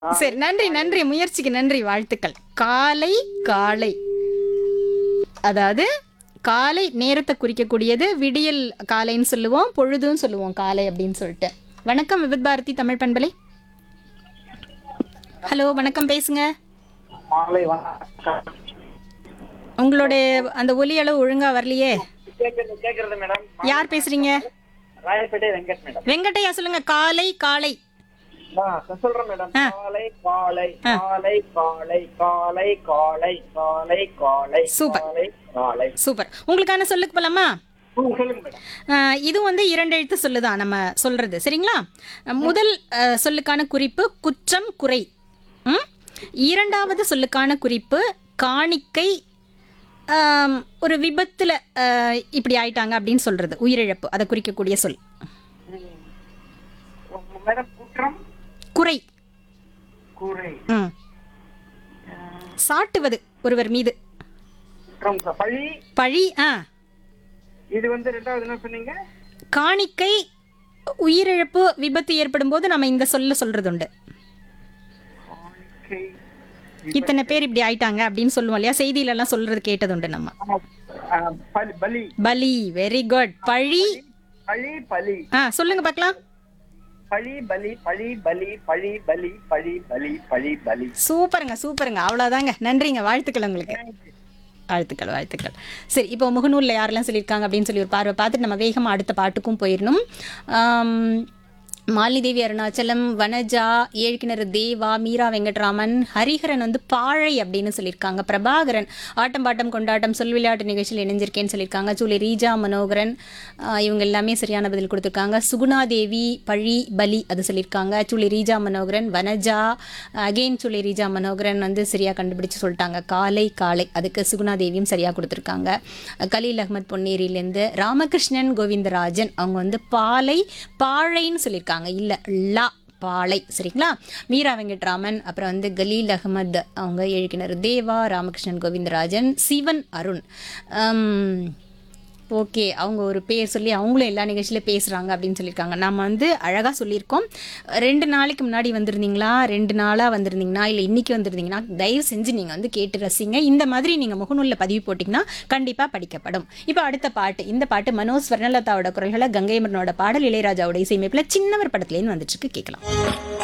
சரி நன்றி நன்றி முயற்சிக்கு நன்றி வாழ்த்துக்கள் காலை காலை அதாவது காலை நேரத்தை குறிக்கக்கூடியது விடியல் காலைன்னு சொல்லுவோம் பொழுதுன்னு சொல்லுவோம் காலை அப்படின்னு சொல்லிட்டு வணக்கம் விபத் பாரதி தமிழ் பண்பலை ஹலோ வணக்கம் பேசுங்க மாலை வணக்கம் உங்களுடைய அந்த ஒலி அளவு ஒழுங்கா வரலையே கேக்குறது கேக்குறது மேடம் யார் பேசுறீங்க ராயப்பேட்டை வெங்கட் மேடம் வெங்கட்டையா சொல்லுங்க காலை காலை நான் சொல்றேன் மேடம் ஆ. காலை காலை காலை காலை காலை காலை காலை காலை சூப்பர். காலை காலை சூப்பர் உங்களுக்கான சொல்லுக்கு போலாமா ம், சொல்லுங்க மேடம் ஆஹ் இது வந்து இரண்டு எழுத்து சொல்லுதான் நம்ம சொல்றது சரிங்களா முதல் ஆஹ், சொல்லுக்கான குறிப்பு குற்றம் குறை ம்? இரண்டாவது சொல்லுக்கான குறிப்பு காணிக்கை ஆம், ஒரு விபத்துல ஆஹ், இப்படி ஆயிட்டாங்க அப்படின்னு சொல்றது உயிரிழப்பு அதை குறிக்கக்கூடிய சொல் ம். மேடம் குற்றம் குறை கூரை ம். சாட்டுவது ஒருவர் மீது குற்றம் ச- பழி பழி ஆ இது வந்து ரெண்டாவது என்ன சொன்னீங்க காணிக்கை உயிரிழப்பு விபத்து ஏற்படும் போது நம்ம இந்த சொல்ல சொல்றது உண்டு காணிக்கை. இத்தனை பேர் இப்படி ஆயிட்டாங்க அப்படின்னு சொல்லுவோம் இல்லையா செய்தியில எல்லாம் சொல்றது கேட்டது உண்டு நம்ம ஆமா. ஆ, பலி பலி பலி வெரி குட் பழி பழி பலி ஆ சொல்லுங்க பார்க்கலாம் பழி பலி பழி பலி பழி பலி பழி பலி பழி பலி சூப்பருங்க சூப்பருங்க அவ்வளோதாங்க நன்றிங்க வாழ்த்துக்கள் உங்களுக்கு வாழ்த்துக்கள் வாழ்த்துக்கள் சரி இப்போ முகநூலில் யாரெல்லாம் சொல்லியிருக்காங்க அப்படின்னு சொல்லி ஒரு பார்வை பார்த்துட்டு நம்ம வேகமாக அடுத்த பாட்டுக்கும் போயிடணும் ஆம், மாலிதேவி அருணாச்சலம் வனஜா ஏழ்கிணறு தேவா மீரா வெங்கட்ராமன் ஹரிஹரன் வந்து பாழை அப்படின்னு சொல்லியிருக்காங்க பிரபாகரன் ஆட்டம் பாட்டம் கொண்டாட்டம் சொல் விளையாட்டு நிகழ்ச்சியில் இணைஞ்சிருக்கேன்னு சொல்லியிருக்காங்க சூளி ரீஜா மனோகரன் ஆ, இவங்க எல்லாமே சரியான பதில் கொடுத்துருக்காங்க சுகுணாதேவி பழி பலி அது சொல்லியிருக்காங்க சூளி ரீஜா மனோகரன் வனஜா அகெயின் சூளி ரீஜா மனோகரன் வந்து சரியாக கண்டுபிடிச்சு சொல்லிட்டாங்க காலை காலை அதுக்கு சுகுணாதேவியும் சரியாக கொடுத்துருக்காங்க கலீல் அகமத் பொன்னேரியிலேருந்து ராமகிருஷ்ணன் கோவிந்தராஜன் அவங்க வந்து பாலை பாழைன்னு சொல்லியிருக்காங்க இல்லை லா பாலை சரிங்களா மீரா வெங்கட்ராமன் அப்புறம் வந்து கலீல் அகமத் அவங்க எழுக்கினர் தேவா ராமகிருஷ்ணன் கோவிந்தராஜன் சிவன் அருண் ஓகே அவங்க ஒரு பேர் சொல்லி அவங்களும் எல்லா நிகழ்ச்சியிலும் பேசுகிறாங்க அப்படின்னு சொல்லியிருக்காங்க நம்ம வந்து அழகாக சொல்லியிருக்கோம் ரெண்டு நாளைக்கு முன்னாடி வந்திருந்தீங்களா ரெண்டு நாளாக வந்திருந்தீங்கன்னா இல்லை இன்னைக்கு வந்திருந்தீங்கன்னா தயவு செஞ்சு நீங்கள் வந்து கேட்டு ரசிங்க இந்த மாதிரி நீங்கள் முகநூலில் பதிவு போட்டிங்கன்னா கண்டிப்பாக படிக்கப்படும் இப்போ அடுத்த பாட்டு இந்த பாட்டு மனோஜ் ஸ்வர்ணலதாவோட குரல்களை கங்கைமரனோட பாடல் இளையராஜாவோட இசையமைப்பில் சின்னவர் படத்துலேருந்து வந்துட்டு இருக்கு கேட்கலாம்